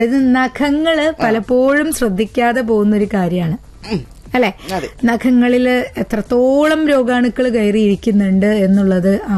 ഇത് നഖങ്ങള് പലപ്പോഴും ശ്രദ്ധിക്കാതെ പോകുന്ന ഒരു കാര്യമാണ് അല്ലെ അതെ. നഖങ്ങളില് എത്രത്തോളം രോഗാണുക്കൾ കയറിയിരിക്കുന്നുണ്ട് എന്നുള്ളത് ആ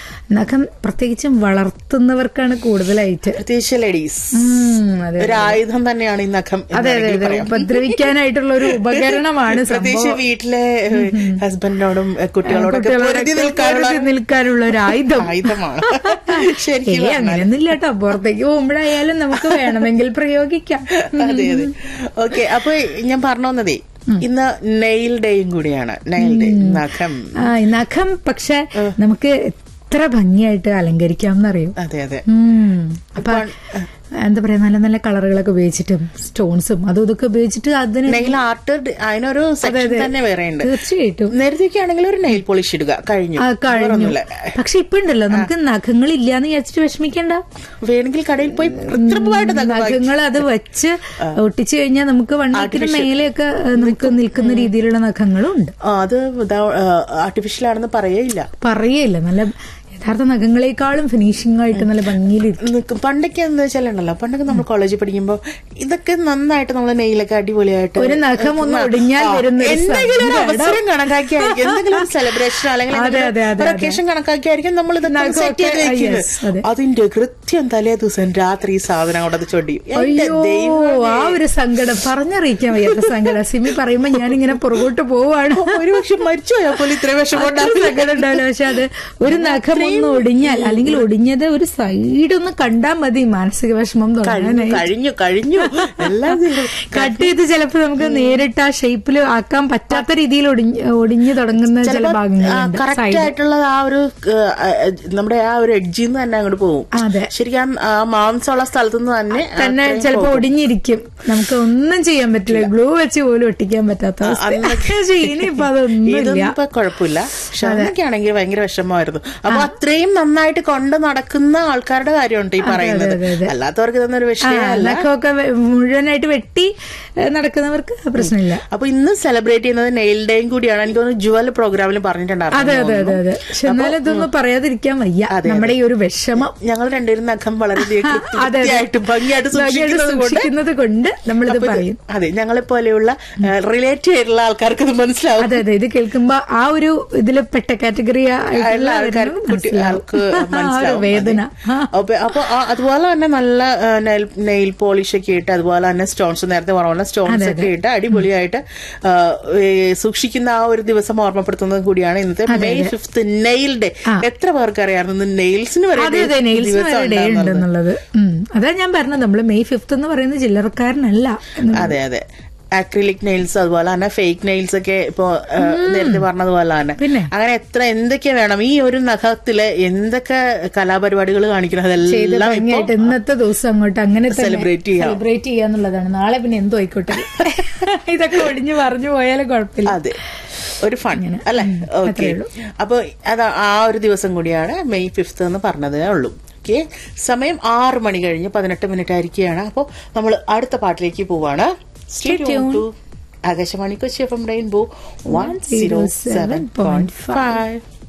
നഖം പ്രത്യേകിച്ചും വളർത്തുന്നവർക്കാണ് കൂടുതലായിട്ട് പ്രത്യേകിച്ച് ലേഡീസ് ഉം, അതെ ഒരു ആയുധം തന്നെയാണ് ഈ നഖം എന്ന് അതെ അതെ വേണമെങ്കിൽ അതെ പറയാം. ഉപദ്രവിക്കാനായിട്ടുള്ള ഒരു ഉപകരണമാണ് പ്രത്യേകിച്ച് സംഭവം വീട്ടിലെ ഹസ്ബൻഡിനോടും കുട്ടികളോടൊക്കെ പൊരുതി നിൽക്കാനുള്ള പൊരുതി നിൽക്കാനുള്ള ഒരു ആയുധം ആയുധമാണ് ശരിക്കും ഏയ് അങ്ങനെയൊന്നും ഇല്ല കേട്ടോ പുറത്തേക്ക് പോകുമ്പോഴായാലും നമുക്ക് വേണമെങ്കിൽ പ്രയോഗിക്കാം അതെ അതെ ഓക്കെ അപ്പൊ ഞാൻ പറഞ്ഞു വന്നതേ ഇന്ന് നെയിൽ ഡേയും കൂടിയാണ് നെയിൽ ഡേ നഖം ആ ഈ നഖം പക്ഷെ നമുക്ക് എത്ര ഭംഗിയായിട്ട് അലങ്കരിക്കാം എന്നറിയോ അതെ അതെ ഉം. അപ്പൊ എന്താ പറയാ നല്ല നല്ല കളറുകളൊക്കെ ഉപയോഗിച്ചിട്ടും സ്റ്റോൺസും അതും ഇതൊക്കെ ഉപയോഗിച്ചിട്ട് അതിന് നെയിൽ ആർട്ട് അതിനൊരു സെക്ഷൻ തന്നെ വേറെ ഉണ്ട് തീർച്ചയായിട്ടും നേരത്തെയൊക്കെ ആണെങ്കിൽ ഒരു നെയിൽ പോളിഷ് ഇടുക കഴിഞ്ഞു ആ, കഴിഞ്ഞു വേറൊന്നുമില്ല. പക്ഷെ ഇപ്പൊ ഉണ്ടല്ലോ നമുക്ക് നഖങ്ങൾ ഇല്ലാന്ന് വിചാരിച്ചിട്ട് വിഷമിക്കണ്ട വേണമെങ്കിൽ കടയിൽ പോയി കൃത്രിമമായിട്ട് നഖം വാങ്ങി- നഖങ്ങൾ അത് വെച്ച് ഒട്ടിച്ചു കഴിഞ്ഞാൽ നമുക്ക് വണ്ണത്തിന് മേലെയൊക്കെ ഏഹ്, നമുക്ക് നിൽക്കുന്ന രീതിയിലുള്ള നഖങ്ങളും ഉണ്ട് ആ, അത് ആർട്ടിഫിഷ്യൽ ആണെന്ന് പറയേയില്ല പറയേയില്ല നല്ല യഥാർത്ഥ നഖങ്ങളെക്കാളും ഫിനിഷിംഗ് ആയിട്ട് നല്ല ഭംഗിയിലിരിക്കും നിക്ക് പണ്ടൊക്കെ എന്താ വെച്ചാലുണ്ടല്ലോ പണ്ടൊക്കെ നമ്മൾ കോളേജിൽ പഠിക്കുമ്പോ ഇതൊക്കെ നന്നായിട്ട് നമ്മൾ നെയിലൊക്കെ അടിപൊളിയായിട്ട് ഒരു നഖം ഒന്ന് ഒടിഞ്ഞാൽ ആ, വരുന്ന ഒരു എന്തെങ്കിലും ഒരു സങ്കടം. അവസരം കണക്കാക്കിയായിരിക്കും എന്തെങ്കിലും ഒരു സെലിബ്രേഷൻ അല്ലെങ്കിൽ അതെ, എന്തെങ്കിലും അതെ, അതെ, ഒരു അതെ. ഒക്കേഷൻ കണക്കാക്കിയായിരിക്കും നമ്മൾ ഇതൊക്കെ നഖമൊക്കെ, സെറ്റ് ചെയ്ത് ആ, വെക്കുന്നത് yes, അതെ. അതിന്റെ കൃത്യം തലേ ദിവസം രാത്രി ഈ സാധനം അവിടെ ചൊടി എന്റെ അയ്യോ ദൈവമേ. ആ ഒരു സങ്കടം പറഞ്ഞറിയിക്കാൻ വയ്യാത്ത സങ്കടം സിമി പറയുമ്പോ ഞാനിങ്ങനെ പുറകോട്ട് പോവാണ് ഒരു പക്ഷെ മരിച്ചു പോയാൽ പോലും ഇത്രയും വിഷമം അത്ര ഉണ്ടാവില്ല. സങ്കടം ഉണ്ടാവില്ല പക്ഷെ അത് ഒരു നഖം ഒന്ന് ഒടിഞ്ഞാൽ അല്ലെങ്കിൽ ഒടിഞ്ഞത് ഒരു സൈഡ് ഒന്ന് കണ്ടാൽ മതി മാനസിക വിഷമം കഴിഞ്ഞു തുടങ്ങാനായി കഴിഞ്ഞു കഴിഞ്ഞു എല്ലാം തീർന്നു. കട്ട് ചെയ്ത് ചിലപ്പോ നമുക്ക് നേരിട്ട് ആ ഷേപ്പിൽ ആക്കാൻ പറ്റാത്ത രീതിയിൽ ഒടിഞ്ഞ് ഒടിഞ്ഞു തുടങ്ങുന്ന ചില ഭാഗങ്ങളുണ്ട് കറക്റ്റ് സൈഡ് ആയിട്ടുള്ള ആ ഒരു ഏഹ്, ഏഹ്, നമ്മുടെ ആ ഒരു എഡ്ജിൽ നിന്ന് തന്നെ അങ്ങോട്ട് പോകും അതെ. ശരിക്കും ആ മാംസമുള്ള സ്ഥലത്തു നിന്ന് തന്നെ തന്നെ അത്രയും ചിലപ്പോ പോകും. ഒടിഞ്ഞിരിക്കും നമുക്ക് ഒന്നും ചെയ്യാൻ പറ്റില്ല ഗ്ലൂ വെച്ച് പോലും ഒട്ടിക്കാൻ പറ്റാത്ത അവസ്ഥ. അന്നൊക്കെ പക്ഷേ ഇനിയിപ്പോ അതൊന്നുമില്ല ഇതൊന്നും ഇപ്പൊ കുഴപ്പമില്ല പക്ഷെ അന്നൊക്കെ ആണെങ്കിൽ ഭയങ്കര വിഷമമായിരുന്നു അപ്പൊ അത്രയും നന്നായിട്ട് കൊണ്ട് നടക്കുന്ന ആൾക്കാരുടെ കാര്യമുണ്ട് ഈ പറയുന്നത് അതെ, അതെ. അല്ലാത്തവർക്ക് ഇതൊന്നും ഒരു ആ, വിഷയമല്ല നഖമൊക്കെ വെ- മുഴുവനായിട്ട് വെട്ടി ഏ, നടക്കുന്നവർക്ക് ആ പ്രശ്നമില്ല അപ്പൊ ഇന്ന് സെലിബ്രേറ്റ് ചെയ്യുന്നത് നെയിൽ ഡേയും കൂടിയാണ് എനിക്ക് തോന്നുന്നു ജുവൽ പ്രോഗ്രാമിൽ അതെ അതെ പറഞ്ഞിട്ടുണ്ടായിരുന്നു അതെ അതെ പക്ഷെ എന്നാലും ഇതൊന്നും പറയാതിരിക്കാൻ വയ്യ നമ്മുടെ ഈ ഒരു വിഷമം ഞങ്ങൾ രണ്ടുപേരും നഖം വളരെ അതെ, അതെ. കൃത്യമായിട്ട് ഭംഗിയായിട്ട് ഭംഗിയായിട്ട് സൂക്ഷിക്കുന്നത് കൊണ്ട് സൂക്ഷിക്കുന്നത് കൊണ്ട് നമ്മളിത് അപ്പൊ ഇത് പറയും അതെ ഞങ്ങളെ പോലെയുള്ള റിലേറ്റ് ചെയ്തിട്ടുള്ള ആൾക്കാർക്ക് ഇത് മനസ്സിലാവും അതെ അതെ ഇത് കേൾക്കുമ്പോ ആ ഒരു ഇതില് പെട്ട കാറ്റഗറി എല്ലാ ആൾക്കാർക്കും കുട്ടി ആൾക്ക് മനസ്സിലാവും വേദന അതെ. അപ്പൊ അപ്പൊ ആ- അതുപോലെ തന്നെ നല്ല നെയിൽ പോളിഷ് ഒക്കെ ഇട്ട് അതുപോലെ തന്നെ സ്റ്റോൺസ് നേരത്തെ പറഞ്ഞ സ്റ്റോൺസ് ഒക്കെ ഇട്ട് അടിപൊളിയായിട്ട് ആ, ഏ, സൂക്ഷിക്കുന്ന ആ ഒരു ദിവസം ഓർമ്മപ്പെടുത്തുന്നത് കൂടിയാണ് ഇന്നത്തെ മെയ് ഫിഫ്ത്ത് നെയിൽ ഡേ എത്ര പേർക്ക് അറിയാമായിരുന്നു നെയിൽസിന് വരെ അതെ അതെ day- നെയിൽസ് ദിവസം വരെ ഡേ ഉണ്ടാവുന്നത്. ഉണ്ടെന്നുള്ളത് ഉം. അതാ ഞാൻ പറഞ്ഞത് നമ്മള് മെയ് ഫിഫ്ത്ത് എന്ന് പറയുന്നത് ചില്ലറക്കാരനല്ല എന്ന് അതെ അതെ അക്രിലിക് നെയിൽസ് അതുപോലെ തന്നെ ഫേക്ക് നെയിൽസ് ഒക്കെ ഇപ്പൊ ആ, നേരത്തെ പറഞ്ഞതുപോലെ തന്നെ പിന്നെ? അങ്ങനെ എത്ര എന്തൊക്കെ വേണം ഈ ഒരു നഖത്തില് എന്തൊക്കെ കലാപരിപാടികൾ കാണിക്കണം ചെയ്ത് അതെല്ലാം ഇപ്പൊ ഭംഗിയായിട്ട് ഇന്നത്തെ ദിവസം അങ്ങോട്ട് അങ്ങനെ Celebrate ചെയ്യാം. സെലിബ്രേറ്റ് ചെയ്യാന്നുള്ളതാണ് നാളെ പിന്നെ എന്തോ ആയിക്കോട്ടെ ഇതൊക്കെ ഒടിഞ്ഞു പറഞ്ഞു പോയാലും കുഴപ്പമില്ല അതെ ഒരു ഫൺ അല്ലെ ഓക്കെ അത്രേ ഉള്ളൂ. അപ്പൊ അത് ആ ഒരു ദിവസം കൂടിയാണ് മെയ് ഫിഫ്ത്ത് എന്ന് പറഞ്ഞതേ ഉള്ളൂ ഓക്കെ സമയം ആറ് മണി കഴിഞ്ഞ് പതിനെട്ട് മിനിറ്റ് ആയിരിക്കുകയാണ് അപ്പോൾ നമ്മൾ അടുത്ത പാട്ടിലേക്ക് പോവാണ് Stay tuned to Akashvani Kochi F M rainbow one zero seven point five